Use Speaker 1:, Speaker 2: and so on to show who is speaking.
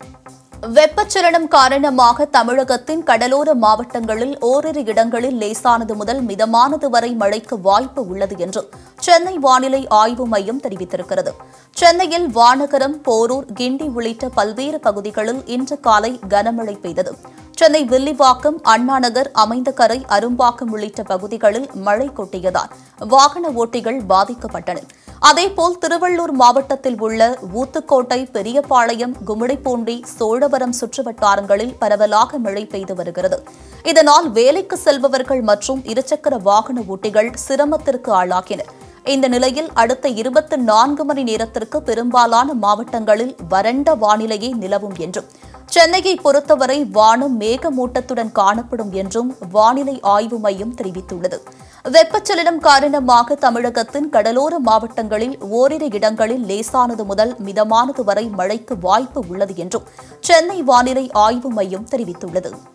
Speaker 1: வெப்பச்சலனம் காரணமாக தமிழகத்தின் கடலோர மாவட்டங்களில் ஓரிரு இடங்களில் லேசானது முதல் மிதமானது வரை மழைக்கு வாய்ப்பு உள்ளது என்று சென்னை வானிலை ஆய்வு மையம் தெரிவித்திருக்கிறது சென்னையில் வானகரம் போரூர் கிண்டி உள்ளிட்ட பல்வேறு பகுதிகளில் இன்று காலை கனமழை பெய்தது சென்னை வில்லிவாக்கம் அண்ணாநகர் அமைந்தகரை அரும்பாக்கம் உள்ளிட்ட பகுதிகளில் மழை கொட்டியதால் வாகன ஓட்டிகள் பாதிக்கப்பட்டனர் அதேபோல் திருவள்ளூர் மாவட்டத்தில் உள்ள ஊத்துக்கோட்டை பெரியபாளையம் கும்மிடிப்பூண்டி சோழவரம் சுற்றுவட்டாரங்களில் பரவலாக மழை பெய்து வருகிறது இதனால் வேலைக்கு செல்பவர்கள் மற்றும் இருசக்கர வாகன ஓட்டிகள் சிரமத்திற்கு ஆளாகினர் இந்த நிலையில் அடுத்த இருபத்தி நான்கு மணி நேரத்திற்கு பெரும்பாலான மாவட்டங்களில் வறண்ட வானிலையே நிலவும் என்றும் சென்னையை பொறுத்தவரை வானம் மேகமூட்டத்துடன் காணப்படும் என்றும் வானிலை ஆய்வு மையம் தெரிவித்துள்ளது வெப்பச்சலனம் காரணமாக தமிழகத்தின் கடலோர மாவட்டங்களில் ஓரிரு இடங்களில் லேசானது முதல் மிதமானது வரை மழைக்கு வாய்ப்பு உள்ளது என்றும் சென்னை வானிலை ஆய்வு மையம் தெரிவித்துள்ளது